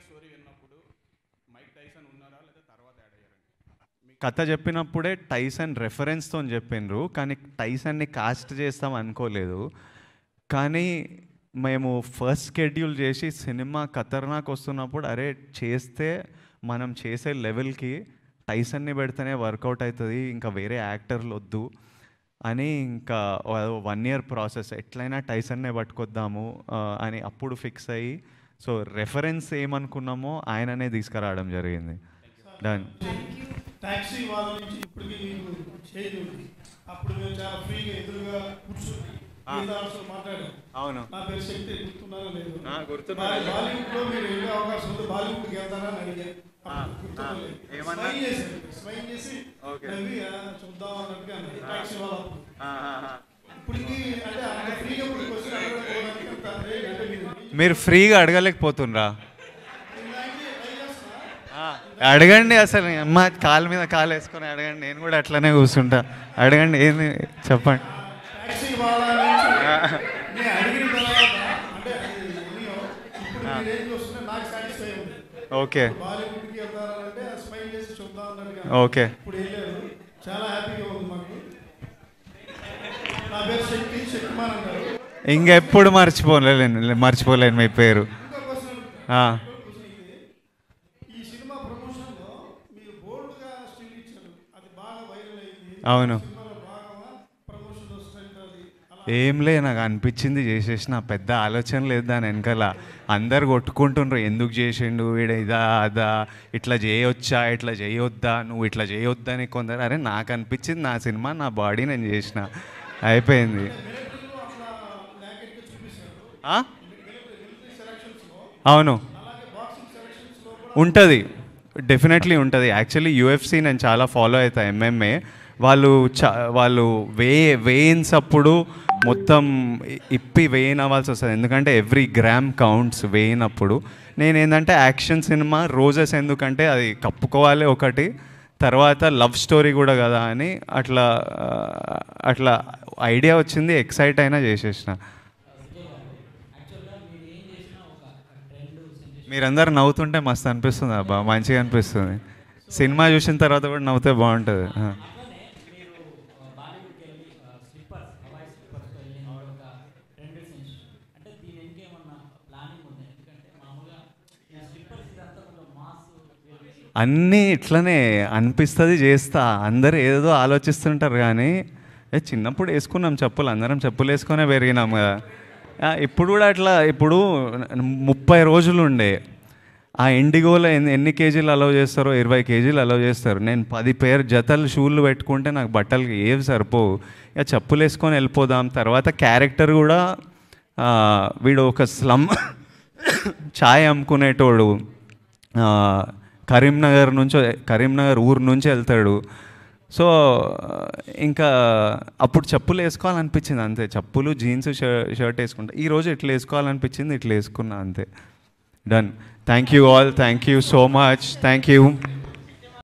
Story విన్నప్పుడు Mike Tyson ఉన్నారా లేదా తర్వాత యాడ్ అయ్యారండి కథ చెప్పినప్పుడే టైసన్ రెఫరెన్స్తో చెప్పిండ్రు కానీ టైసన్ని కాస్ట్ చేస్తాం అనుకోలేదు కానీ మేము ఫస్ట్ షెడ్యూల్ చేసి సినిమా ఖతర్నాక్ వస్తున్నప్పుడు అరే చేస్తే మనం చేసే లెవెల్కి టైసన్ని పెడితేనే వర్కౌట్ అవుతుంది ఇంకా వేరే యాక్టర్లు వద్దు అని ఇంకా వన్ ఇయర్ ప్రాసెస్ ఎట్లయినా టైసన్నే పట్టుకొద్దాము ఆ, అని అప్పుడు ఫిక్స్ అయ్యి సో రెఫరెన్స్ ఏమనుకున్నామో ఆయననే తీసుకురావడం జరిగింది డన్ టాక్సీ వాళ్ళ నుంచి ఇప్పటికి మీకు చేంజ్ ఉంది అప్పుడు మేము చాలా ఫ్రీగా ఎదురుగా కూర్చొని మిగతా వాళ్ళతో మాట్లాడాం అవును నా పేరు శక్తి గుర్తున్నారో లేదు ఆ, గుర్తున్నా. బాలీ- బాలీవుడ్ లో మీరు వెళ్ళే అవకాశం ఉంది బాలీవుడ్కి వెళ్తారా అని అడిగారు అప్పుడు గుర్తుందో లేదు. ఏమన్నా? స్మైల్ చేశారు స్మైల్ చేసి ఓకే. నవ్వి, "ఆ, చూద్దాం అన్నట్టుగా అన్నారు. టాక్సీ వాళ్ళ అప్పుడు. ఇప్పటికి అంటే అంత ఫ్రీగా ఇప్పుడు క్వశ్చన్ అడగడం పోవడానికి అంత రేట్ అంటే మీరు మీరు ఫ్రీగా అడగలేకపోతుండ్రా ఆ, అడగండి అసలు అమ్మ కాలు మీద కాలు వేసుకొని అడగండి నేను కూడా అట్లనే కూర్చుంటా అడగండి ఏంది చెప్పండి టాక్సీ వాళ్ళ నుంచి నేను అడిగిన తర్వాత అంటే అది ఎన్నో, ఇప్పుడు మీ రేంజ్ వస్తుంటే నాకు సాటిస్ఫై ఉంది ఓకే బాలీవుడ్కి వెళ్తారంటే స్మైల్ చేసి చూద్దాం అన్నట్టుగా ఓకే ఇప్పుడు వెళ్ళారు చాలా హ్యాపీగా ఉంది మాకు నా పేరు శక్తి శక్తిమాన్ అంటారు ఇంకెప్పుడు మర్చిపోలేను మర్చిపోలేను మీ పేరు ఇంకో క్వశ్చన్ ఆ, ఈ సినిమా ప్రమోషన్లో మీరు బోల్డ్గా స్టిల్ ఇచ్చారు అది బాగా వైరల్ అయింది అవును సినిమాలో భాగమా ప్రమోషన్లో స్ట్రెంత్ అది అలా ఏం లే నాకు అనిపించింది చేసేసిన పెద్ద ఆలోచన లేదు దాని వెనకాల అందరు కొట్టుకుంటుండ్రు ఎందుకు చేసిండు వీడ ఇదా అదా ఇట్లా చేయొచ్చా ఇట్లా చేయొద్దా నువ్వు ఇట్లా చేయొద్దని కొందరు అరే నాకు అనిపించింది నా సినిమా నా బాడీ నేను చేసిన అయిపోయింది ఆ? అవును ఉంటుంది డెఫినెట్లీ ఉంటుంది యాక్చువల్లీ యూఎఫ్సి నేను చాలా ఫాలో అవుతా ఎంఎంఏ వాళ్ళు చా వాళ్ళు వే వేయిన్స్ అప్పుడు మొత్తం ఇ- ఇప్పి వేయిన్ అవ్వాల్సి వస్తుంది ఎందుకంటే ఎవ్రీ గ్రామ్ కౌంట్స్ వేయినప్పుడు నేను ఏంటంటే యాక్షన్ సినిమా రోజెస్ ఎందుకంటే అది కప్పుకోవాలి ఒకటి తర్వాత లవ్ స్టోరీ కూడా కదా అని అట్లా ఆ, అట్లా ఐడియా వచ్చింది ఎక్సైట్ అయినా చేసేసిన మీరందరు నవ్వుతుంటే మస్తు అనిపిస్తుంది అబ్బా మంచిగా అనిపిస్తుంది సినిమా చూసిన తర్వాత కూడా నవ్వుతే బాగుంటుంది ఆ. అన్నీ ఇట్లనే అనిపిస్తుంది చేస్తా అందరు ఏదో ఆలోచిస్తుంటారు కానీ ఏ చిన్నప్పుడు వేసుకున్నాం చెప్పులు అందరం చెప్పులు వేసుకునే పెరిగినాం కదా ఆ, ఇప్పుడు కూడా అట్లా ఇప్పుడు ముప్పై రోజులు ఉండే ఆ ఇండిగోలో ఎన్ని ఎన్ని కేజీలు అలౌ చేస్తారో ఇరవై కేజీలు అలౌ చేస్తారు నేను పది పేరు జతలు షూలు పెట్టుకుంటే నాకు బట్టలకి ఏవి సరిపోవు ఇక చెప్పులు వేసుకొని వెళ్ళిపోదాం తర్వాత క్యారెక్టర్ కూడా ఆ, వీడు ఒక స్లమ్ ఛాయ్ అమ్ముకునేటోడు ఆ, కరీంనగర్ నుంచి కరీంనగర్ ఊరు నుంచి వెళ్తాడు సో ఇంకా అప్పుడు చెప్పులు వేసుకోవాలనిపించింది అంతే చెప్పులు జీన్స్ షర్ట్ వేసుకుంటా ఈరోజు ఇట్లా వేసుకోవాలనిపించింది ఇట్లా వేసుకున్నా అంతే done thank you all thank you so much thank you